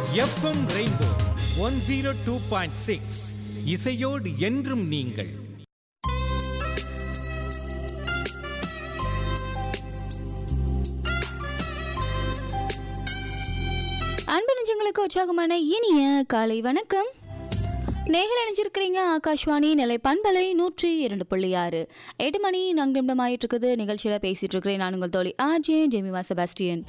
FM rainbow one zero two point six இசையோடு என்றும் நீங்கள் அன்பு நெஞ்சங்களுக்கு உற்சாகமான இனிய காலை வணக்கம் நேகல் அணிஞ்சிருக்கிறீங்க ஆகாஷ்வாணி நிலை பண்பலை நூற்றி இரண்டு புள்ளி ஆறு எட்டு மணி நான்கு நிமிடம் ஆயிட்டு இருக்குது நிகழ்ச்சியில் பேசிட்டு இருக்கிறேன் நான் உங்கள் தோழி ஆஜே ஜெமிமா செபாஸ்டியன்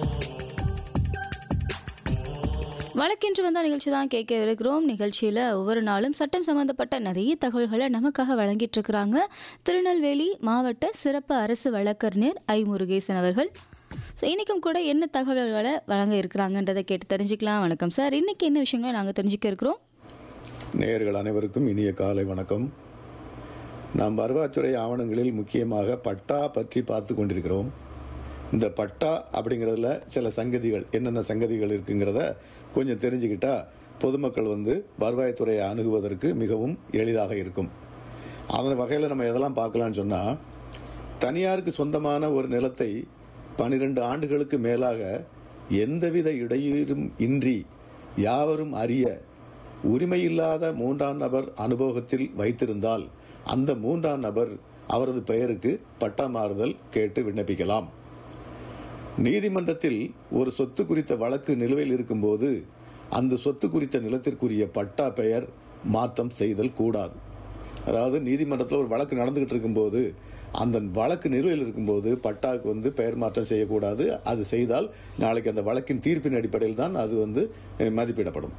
வழக்கென்று வந்தால் நிகழ்ச்சி தான் கேட்க இருக்கிறோம் நிகழ்ச்சியில் ஒவ்வொரு நாளும் சட்டம் சம்பந்தப்பட்ட நிறைய தகவல்களை நமக்காக வழங்கிட்டு இருக்கிறாங்க திருநெல்வேலி மாவட்ட சிறப்பு அரசு வழக்கறிஞர் ஐ முருகேசன் அவர்கள் ஸோ இன்றைக்கும் கூட என்ன தகவல்களை வழங்க இருக்கிறாங்கன்றதை கேட்டு தெரிஞ்சுக்கலாம் வணக்கம் சார் இன்னைக்கு என்ன விஷயங்களை நாங்கள் தெரிஞ்சுக்க இருக்கிறோம் நேயர்கள் அனைவருக்கும் இனிய காலை வணக்கம் நாம் வருவாய்த்துறை ஆவணங்களில் முக்கியமாக பட்டா பற்றி பார்த்து கொண்டிருக்கிறோம் இந்த பட்டா அப்படிங்கிறதுல சில சங்கதிகள் என்னென்ன சங்கதிகள் இருக்குங்கிறத கொஞ்சம் தெரிஞ்சுக்கிட்டா பொதுமக்கள் வந்து வருவாய்த்துறையை அணுகுவதற்கு மிகவும் எளிதாக இருக்கும் அந்த வகையில் நம்ம எதெல்லாம் பார்க்கலாம்னு சொன்னால் தனியாருக்கு சொந்தமான ஒரு நிலத்தை பனிரெண்டு ஆண்டுகளுக்கு மேலாக எந்தவித இடையூறும் இன்றி யாவரும் அறிய உரிமையில்லாத மூன்றாம் நபர் அனுபவத்தில் வைத்திருந்தால் அந்த மூன்றாம் நபர் அவரது பெயருக்கு பட்டா மாறுதல் கேட்டு விண்ணப்பிக்கலாம் நீதிமன்றத்தில் ஒரு சொத்து குறித்த வழக்கு நிலுவையில் இருக்கும்போது அந்த சொத்து குறித்த நிலத்திற்குரிய பட்டா பெயர் மாற்றம் செய்தல் கூடாது அதாவது நீதிமன்றத்தில் ஒரு வழக்கு நடந்துகிட்டு இருக்கும்போது அந்த வழக்கு நிலுவையில் இருக்கும்போது பட்டாவுக்கு வந்து பெயர் மாற்றம் செய்யக்கூடாது அது செய்தால் நாளைக்கு அந்த வழக்கின் தீர்ப்பின் அடிப்படையில் தான் அது வந்து அஹ், மதிப்பிடப்படும்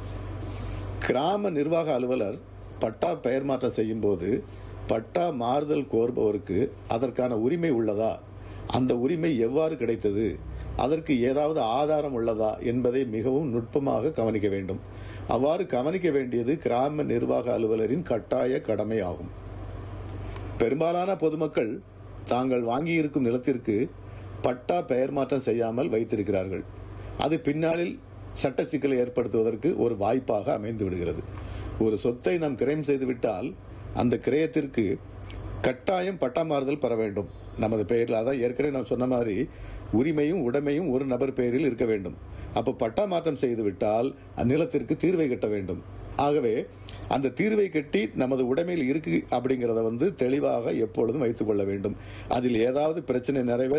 கிராம நிர்வாக அலுவலர் பட்டா பெயர் மாற்றம் செய்யும் போது பட்டா மாறுதல் கோருபவருக்கு அதற்கான உரிமை உள்ளதா அந்த உரிமை எவ்வாறு கிடைத்தது அதற்கு ஏதாவது ஆதாரம் உள்ளதா என்பதை மிகவும் நுட்பமாக கவனிக்க வேண்டும் அவ்வாறு கவனிக்க வேண்டியது கிராம நிர்வாக அலுவலரின் கட்டாய கடமை ஆகும் பெரும்பாலான பொதுமக்கள் தாங்கள் வாங்கியிருக்கும் நிலத்திற்கு பட்டா பெயர் மாற்றம் செய்யாமல் வைத்திருக்கிறார்கள் அது பின்னாளில் சட்ட சிக்கலை ஏற்படுத்துவதற்கு ஒரு வாய்ப்பாக அமைந்து விடுகிறது ஒரு சொத்தை நாம் கிரயம் செய்துவிட்டால் அந்த கிரயத்திற்கு கட்டாயம் பட்டா மாறுதல் பெற வேண்டும் நமது பெயரில் அதான் ஏற்கனவே நான் சொன்ன மாதிரி உரிமையும் உடைமையும் ஒரு நபர் பெயரில் இருக்க வேண்டும் அப்போ பட்டா மாற்றம் செய்துவிட்டால் அந்நிலத்திற்கு தீர்வை கட்ட வேண்டும் ஆகவே அந்த தீர்வை கட்டி நமது உடைமையில் இருக்கு அப்படிங்கிறத வந்து தெளிவாக எப்பொழுதும் வைத்துக் கொள்ள வேண்டும் அதில் ஏதாவது பிரச்சனை நிறைவேற